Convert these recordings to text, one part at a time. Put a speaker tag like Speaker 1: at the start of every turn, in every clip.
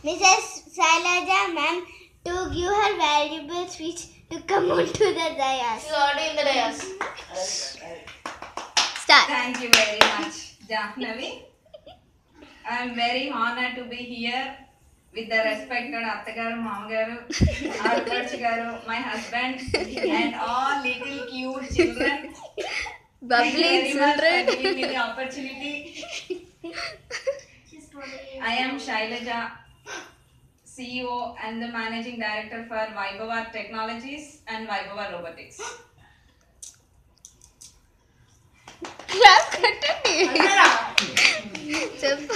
Speaker 1: Mrs. Sailaja ma'am to give her valuable speech to come on to the dais.
Speaker 2: She's already in the dais.
Speaker 1: Start.
Speaker 3: Thank you very much, Jahnavi. I am very honored to be here with the respected Attagaru, Mamagaru, Arpach Garu, my husband, and all little cute children. Thank you very much for giving me the opportunity. I am Shailaja, CEO and the Managing Director for Vaibhava Technologies and Vaibhava Robotics.
Speaker 1: Clap కొట్టండి చెప్పు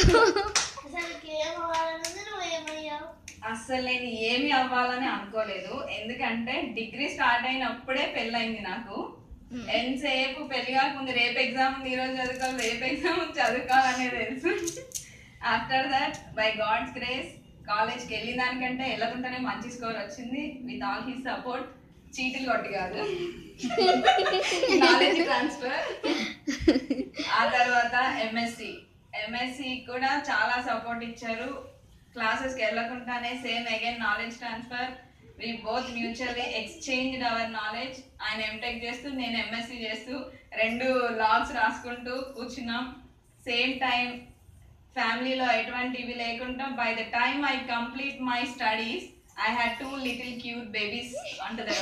Speaker 3: అస్సలు నేను ఏమి అవ్వాలని అనుకోలేదు ఎందుకంటే degree start అయినప్పుడే పెళ్ళైంది నాకు ఎంతసేపు పెళ్లి కాకముందు రేపు ఎగ్జామ్ ఉంది ఈరోజు చదువుకోవాలి రేపు ఎగ్జామ్ ఉంది చదువుకోవాలనే తెలుసు after that by God's grace కాలేజ్కి వెళ్ళిన దానికంటే వెళ్ళకుండానే మంచి స్కోర్ వచ్చింది విత్ ఆల్ హిస్ సపోర్ట్ చీటిల్ కొట్టి కాదు నాలెడ్జ్ ట్రాన్స్ఫర్ ఆ తర్వాత ఎంఎస్సి ఎంఎస్సి కూడా చాలా సపోర్ట్ ఇచ్చారు క్లాసెస్కి వెళ్ళకుండానే same again knowledge transfer we both mutually exchange our knowledge ఆయన ఎంటెక్ చేస్తూ నేను ఎంఎస్సి చేస్తూ రెండు లాగ్స్ రాసుకుంటూ కూర్చున్నాం సేమ్ టైం ఫ్యామిలీలో ఎటువంటివి లేకుండా by the time I complete my studies I had two little cute babies అంటది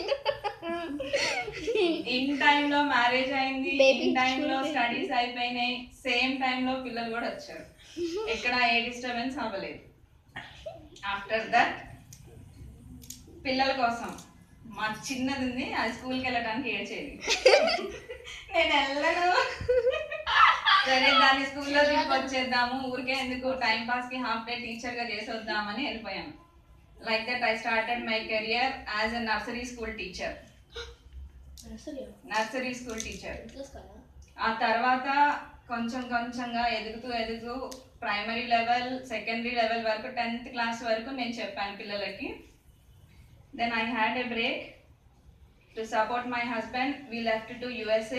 Speaker 3: ఇన్ టైంలో మ్యారేజ్ అయింది ఇన్ టైంలో స్టడీస్ అయిపోయినాయి సేమ్ టైంలో పిల్లలు కూడా వచ్చారు ఎక్కడ ఏ డిస్టర్బెన్స్ అవ్వలేదు ఆఫ్టర్ దట్ పిల్లల కోసం మా చిన్నది ఉంది అది స్కూల్కి వెళ్ళడానికి ఏడ్చేది నేను వెళ్ళను సరే దాన్ని స్కూల్లో తీసుకొచ్చేద్దాము ఊరికే ఎందుకు టైం పాస్ కి హాఫ్ డే టీచర్ గా చేసి వద్దామని వెళ్ళిపోయాను like that I started my career as a nursery school teacher nursery school teacher ఆ తర్వాత కొంచెం కొంచెంగా ఎదుగుతూ ఎదుగుతూ ప్రైమరీ లెవెల్ సెకండరీ లెవెల్ వరకు టెన్త్ క్లాస్ వరకు నేను చెప్పాను పిల్లలకి then I had a break to support my husband we left to USA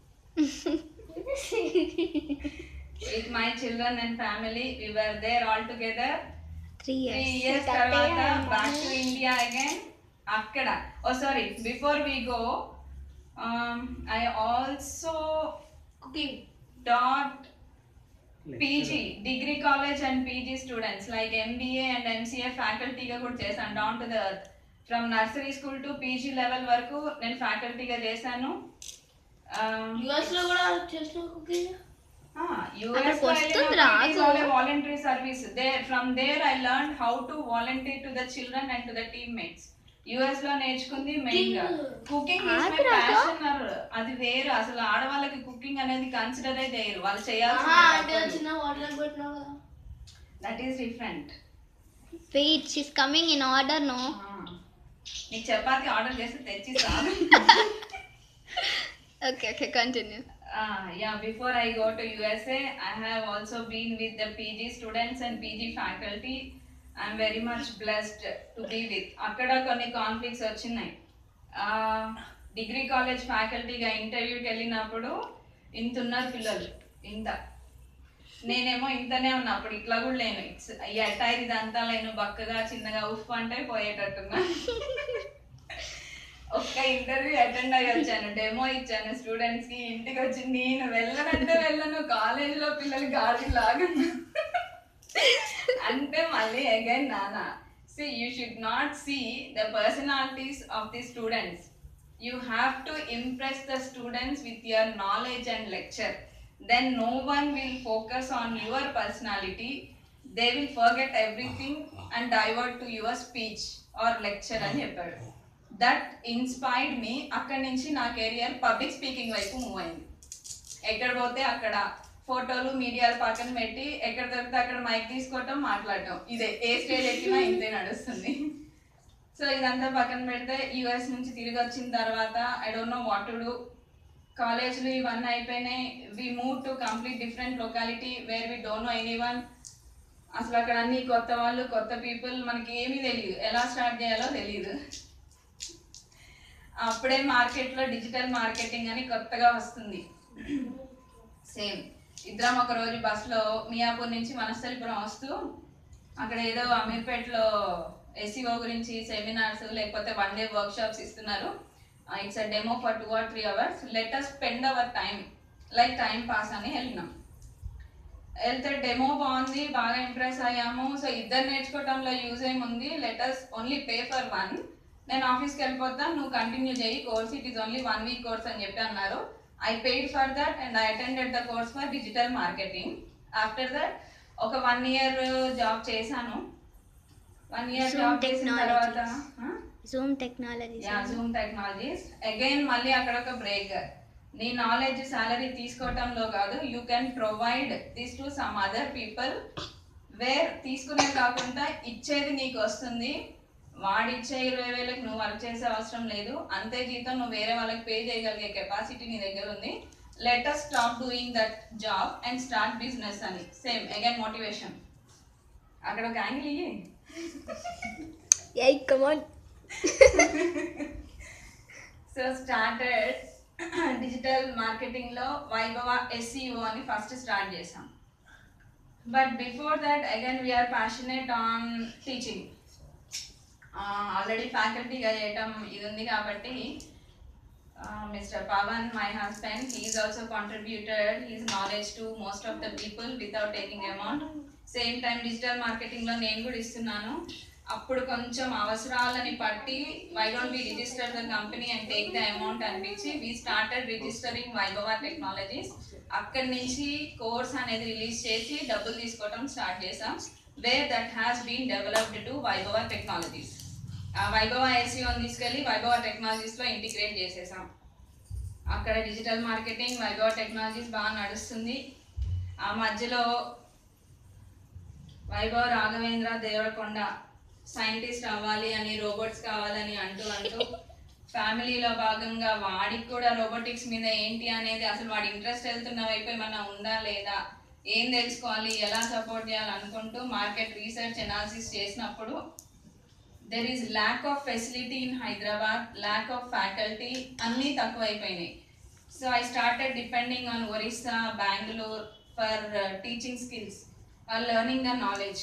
Speaker 3: with my children and family we were there all together
Speaker 1: three
Speaker 3: three years తర్వాత back to India again అక్కడ oh sorry before we go I also
Speaker 2: cooking
Speaker 3: taught PG, degree college and PG students like MBA and MCA ఫ్యాకల్టీగా కూడా చేశాను down to the earth from nursery school to PG level వరకు నేను ఫ్యాకల్టీగా చేశాను
Speaker 2: US లో కూడా చేసిన కుకింగ్
Speaker 3: యుఎస్
Speaker 1: వస్తుందిరా, అసలు.
Speaker 3: Voluntary service there from there I learn how to volunteer to the children and to the teammates US లో నేర్చుకుంది మెయిన్ గా కుకింగ్ ప్యాషన్ అది వేరు అసలు ఆడవాళ్ళకి కుకింగ్ అనేది కన్సిడర్ అయితే వేరు వాళ్ళు
Speaker 2: అంటే
Speaker 3: చేయాల్సింది
Speaker 2: చిన్న వాటర్ పెట్టినావు కదా
Speaker 3: that is different
Speaker 1: wait she's coming in order no
Speaker 3: నీకు చపాతి ఆర్డర్ చేస్తే తెచ్చి చాలు
Speaker 1: okay okay continue
Speaker 3: yeah before i go to usa i have also been with the pg students and pg faculty i'm very much blessed to be with అక్కడ కొన్ని conflicts వచ్చినాయి degree college ఫ్యాకల్టీగా ఇంటర్వ్యూకి వెళ్ళినప్పుడు ఇంత ఉన్నారు పిల్లలు ఇంత నేనేమో ఇంతనే ఉన్నా అప్పుడు ఇట్లా కూడా లేను ఇట్స్ ఈ అటైర్ ఇదంతా లేను బక్కగా చిన్నగా ఉఫ్ అంటే పోయేటట్టున్నా ఒక్క ఇంటర్వ్యూ అటెండ్ అయ్యి వచ్చాను డెమో ఇచ్చాను స్టూడెంట్స్ కి ఇంటికి వచ్చి నేను వెళ్ళనంటే వెళ్ళను కాలేజ్ లో పిల్లలు గాడి లాగను అంటే మళ్ళీ అగైన్ నానా see you should not see the personalities of the students you have to impress the students with your knowledge and lecture then no one will focus on your personality they will forget everything and divert to your speech or lecture అని చెప్పాడు that inspired me అక్కడి నుంచి నా career public speaking వైపు move అయింది ఎక్కడ పోతే అక్కడ ఫోటోలు మీడియాలు పక్కన పెట్టి ఎక్కడ దొరికితే అక్కడ మైక్ తీసుకోవటం మాట్లాడటం ఇదే ఏ స్టేజ్ ఎక్కినా ఇంతే నడుస్తుంది సో ఇదంతా పక్కన పెడితే యుఎస్ నుంచి తిరిగి వచ్చిన తర్వాత I don't know what to do కాలేజ్లు ఇవన్నీ అయిపోయినాయి we move to complete different locality where we don't know anyone అసలు అక్కడ అన్ని కొత్త వాళ్ళు కొత్త పీపుల్ మనకి ఏమీ తెలియదు ఎలా స్టార్ట్ చేయాలో తెలియదు అప్పుడే మార్కెట్లో డిజిటల్ మార్కెటింగ్ అని కొత్తగా వస్తుంది సేమ్ ఇద్దరం ఒక రోజు బస్సులో మియాపూర్ నుంచి వనస్థలిపురం వస్తూ అక్కడ ఏదో అమీర్పేటలో ఎస్సీఓ గురించి సెమినార్స్ లేకపోతే వన్ డే వర్క్ షాప్స్ ఇస్తున్నారు it's a demo for two or three hours let us spend our time like time pass అని వెళ్ళినాం వెళ్తే డెమో బాగుంది బాగా ఇంప్రెస్ అయ్యాము సో ఇద్దరు నేర్చుకోవడంలో యూజ్ ఏముంది let us only pay for one నేను ఆఫీస్కి వెళ్ళిపోతా నువ్వు కంటిన్యూ చేయి course it is only one week course అని చెప్పి అన్నారు I paid for that and I attended the course for digital marketing after that ఒక వన్ ఇయర్ జాబ్ చేశాను వన్ ఇయర్
Speaker 1: Zoom
Speaker 3: జాబ్ చేసిన తర్వాత
Speaker 1: technologies. Zoom technology
Speaker 3: yeah Zoom technologies again మళ్ళీ అక్కడ ఒక బ్రేక్ నీ నాలెడ్జ్ సాలరీ తీసుకోవటంలో కాదు you can provide this to some other people where తీసుకునే కాకుండా ఇచ్చేది నీకు వస్తుంది వాడిచ్చే ఇరవై వేలకు నువ్వు వర్క్ చేసే అవసరం లేదు అంతే జీతం నువ్వు వేరే వాళ్ళకి పే చేయగలిగే కెపాసిటీ నీ దగ్గర ఉంది let us stop doing that job and start business అని సేమ్ అగైన్ మోటివేషన్ అక్కడ ఒక యాంగిల్ ఇయ్యి
Speaker 1: yay come on
Speaker 3: so started digital మార్కెటింగ్లో వైభవ ఎస్సీఓ అని ఫస్ట్ స్టార్ట్ చేసాం but before that again we're passionate on teaching already ఫ్యాకల్టీగా చేయటం ఇది ఉంది కాబట్టి mister Pavan my husband he is also contributed his knowledge to most of the people without taking amount same time digital మార్కెటింగ్లో నేను కూడా ఇస్తున్నాను అప్పుడు కొంచెం అవసరాలని పట్టి why don't be register the company and take the amount అనిపించి we started registering Vaibhava technologies అక్కడి నుంచి కోర్స్ అనేది రిలీజ్ చేసి డబ్బులు తీసుకోవడం స్టార్ట్ చేసాం where that has been developed to Vaibhava technologies ఆ వైభవ ఎస్సీఓని తీసుకెళ్ళి వైభవ టెక్నాలజీస్లో ఇంటిగ్రేట్ చేసేసాం అక్కడ డిజిటల్ మార్కెటింగ్ వైభవ టెక్నాలజీస్ బాగా నడుస్తుంది ఆ మధ్యలో వైభవ రాఘవేంద్ర దేవరకొండ సైంటిస్ట్ అవ్వాలి అని రోబోట్స్ కావాలని అంటూ అంటూ ఫ్యామిలీలో భాగంగా వాడికి కూడా రోబోటిక్స్ మీద ఏంటి అనేది అసలు వాడి ఇంట్రెస్ట్ వెళ్తున్న వైపు ఏమన్నా ఉందా లేదా ఏం తెలుసుకోవాలి ఎలా సపోర్ట్ చేయాలి అనుకుంటూ మార్కెట్ రీసెర్చ్ ఎనాలిసిస్ చేసినప్పుడు there is lack of facility in Hyderabad lack of faculty అన్నీ తక్కువైపోయినాయి so I started depending on Orissa Bengaluru for teaching skills or learning the knowledge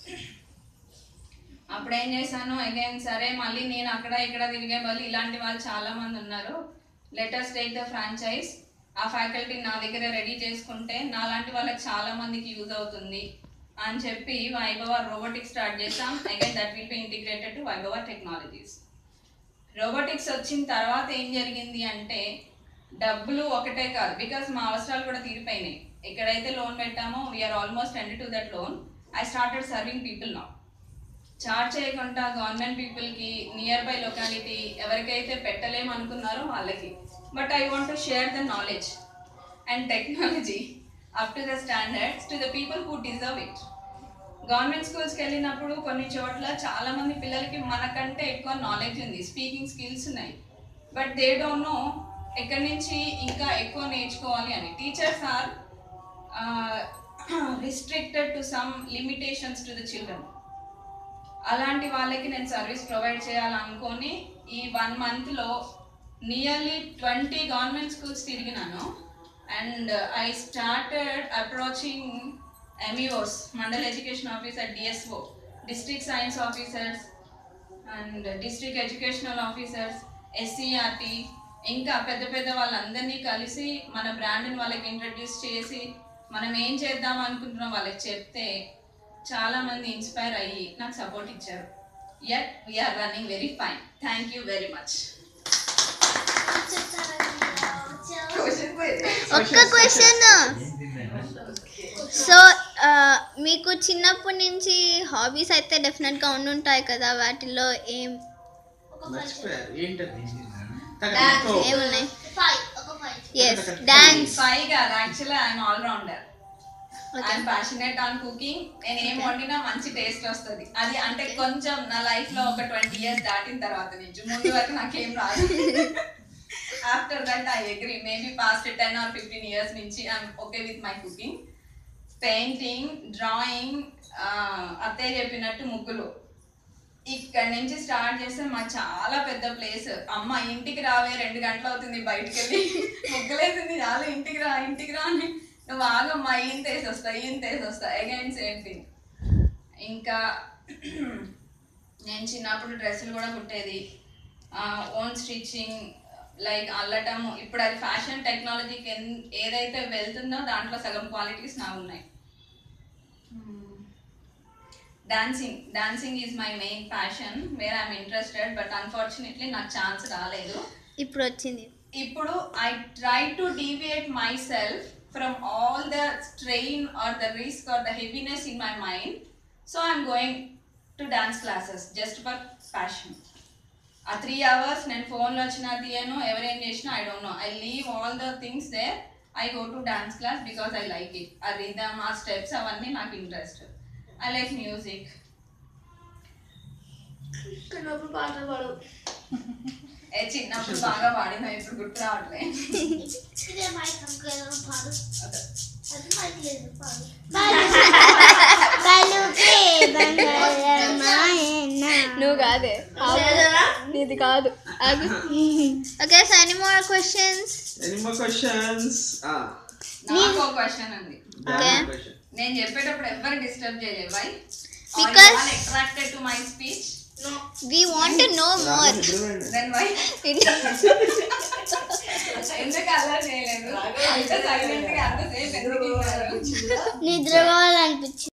Speaker 3: అప్పుడు ఏం చేశాను అగైన్ సరే మళ్ళీ నేను అక్కడ ఇక్కడ తిరిగే బదులు ఇలాంటి వాళ్ళు చాలా మంది ఉన్నారు లెటర్స్ టేక్ ద ఫ్రాంచైజ్ ఆ ఫ్యాకల్టీ నా దగ్గర రెడీ చేసుకుంటే నాలాంటి వాళ్ళకి చాలా మందికి యూజ్ అవుతుంది అని చెప్పి వైభవ రోబోటిక్స్ స్టార్ట్ చేసాం again that will be integrated to Vaibhava technologies robotics వచ్చిన తర్వాత ఏం జరిగింది అంటే డబ్బులు ఒకటే కాదు బికాస్ మా అవసరాలు కూడా తీరిపోయినాయి ఎక్కడైతే లోన్ పెట్టామో we're almost end to that loan I started serving people నా చార్జ్ చేయకుండా గవర్నమెంట్ పీపుల్కి నియర్ బై లొకాలిటీ ఎవరికైతే పెట్టలేము అనుకున్నారో వాళ్ళకి but I want to share the knowledge and technology up to the standards to the people who deserve it government స్కూల్స్కి వెళ్ళినప్పుడు కొన్ని చోట్ల చాలా మంది పిల్లలకి మనకంటే ఎక్కువ నాలెడ్జ్ ఉంది స్పీకింగ్ స్కిల్స్ ఉన్నాయి బట్ దే డోంట్ నో ఎక్కడి నుంచి ఇంకా ఎక్కువ నేర్చుకోవాలి అని teachers are restricted to some limitations to the children అలాంటి వాళ్ళకి నేను సర్వీస్ ప్రొవైడ్ చేయాలనుకొని ఈ వన్ మంత్లో నియర్లీ ట్వంటీ గవర్నమెంట్ స్కూల్స్ తిరిగినాను and I started approaching MEOs mandal education officer DSO district science officers and district educational officers SCRT ఇంకా పెద్ద పెద్ద వాళ్ళందరినీ కలిసి మన బ్రాండ్ని వాళ్ళకి ఇంట్రడ్యూస్ చేసి మనం ఏం చేద్దాం అనుకుంటున్నాం వాళ్ళకి చెప్తే చాలా మంది ఇన్స్పైర్ అయ్యి నాకు సపోర్ట్ ఇచ్చారు yet we're running very fine thank you very much
Speaker 1: ఒక్క క్వశ్చన్ సో మీకు చిన్నప్పటి నుంచి హాబీస్ అయితే డెఫినెట్గా ఉండుంటాయి కదా వాటిలో ఏం
Speaker 4: మర్చిపోయారు ఏంటది
Speaker 3: Dance.
Speaker 1: ఏమున్నాయి ఎస్ డాన్స్
Speaker 3: ఫైవ్ కాదు actually I'm all rounder I'm passionate on cooking నేను ఏం వండినా మంచి టేస్ట్ వస్తుంది అది అంటే కొంచెం నా లైఫ్ లో ఒక ట్వంటీ ఇయర్స్ దాటిన తర్వాత నుంచి ముందు వరకు నాకేం రాదు after that I agree maybe past ten or fifteen years నుంచి I'm okay with my cooking painting drawing అత్తయ్య చెప్పినట్టు ముగ్గులు ఇక్కడ నుంచి స్టార్ట్ చేస్తే మా చాలా పెద్ద ప్లేస్ అమ్మ ఇంటికి రావే రెండు గంటలు అవుతుంది బయటికి వెళ్ళి ముగ్గులేసింది చాలా ఇంటికి రా ఇంటికి రా అని నువ్వు ఆగమ్మా ఈయన తేసి వస్తా ఈయన తేసి వస్తా అగైన్ సేమ్ థింగ్ ఇంకా నేను చిన్నప్పుడు డ్రెస్సులు కూడా కుట్టేది ఓన్ స్టిచ్చింగ్ లైక్ అల్లటం ఇప్పుడు అది ఫ్యాషన్ టెక్నాలజీకి ఎన్- ఏదైతే వెళ్తుందో దాంట్లో సగం క్వాలిటీస్ నా ఉన్నాయి dancing dancing is my main passion where I'm interested but unfortunately నాకు ఛాన్స్ రాలేదు
Speaker 1: ఇప్పుడు వచ్చింది
Speaker 3: ఇప్పుడు I try to deviate myself from all the strain or the risk or the heaviness in my mind so I'm going to dance classes just for passion ఆ three hours నేను ఫోన్లో వచ్చినా తీయను ఎవరేం చేసినా I don't know I leave all the things there I go to dance class because I like it ఆ rhythm ఆ steps అవన్నీ నాకు ఇంట్రెస్ట్ ఐ లైక్ మ్యూజిక్
Speaker 2: చిన్నప్పుడు పాటలు పాడు
Speaker 3: ఏ చిన్నప్పుడు బాగా పాడినా ఇప్పుడు గుర్తు రావట్లేదు
Speaker 2: ఇదే మైక్ అంకుల్ పాడు అది మైక్ లేదు పాడు
Speaker 1: పలుకే బంగారమాయన.
Speaker 5: నువ్వు కాదే నీది కాదు ఆగు okay so any more questions
Speaker 4: any more questions
Speaker 3: నాకు ఒక క్వశ్చన్ ఉంది
Speaker 5: Okay.
Speaker 4: క్వశ్చన్
Speaker 3: నేను చెప్పేటప్పుడు ఎవరు డిస్టర్బ్ చేయలేదు why
Speaker 5: Because-
Speaker 3: attracted to my speech
Speaker 5: we want to know more
Speaker 3: then why ఎందుకు అలా చేయలేదు అంత సైలెంట్ గా అంతసేపు ఎందుకు ఉన్నారు?
Speaker 1: నిద్రపోవాలనిపించింది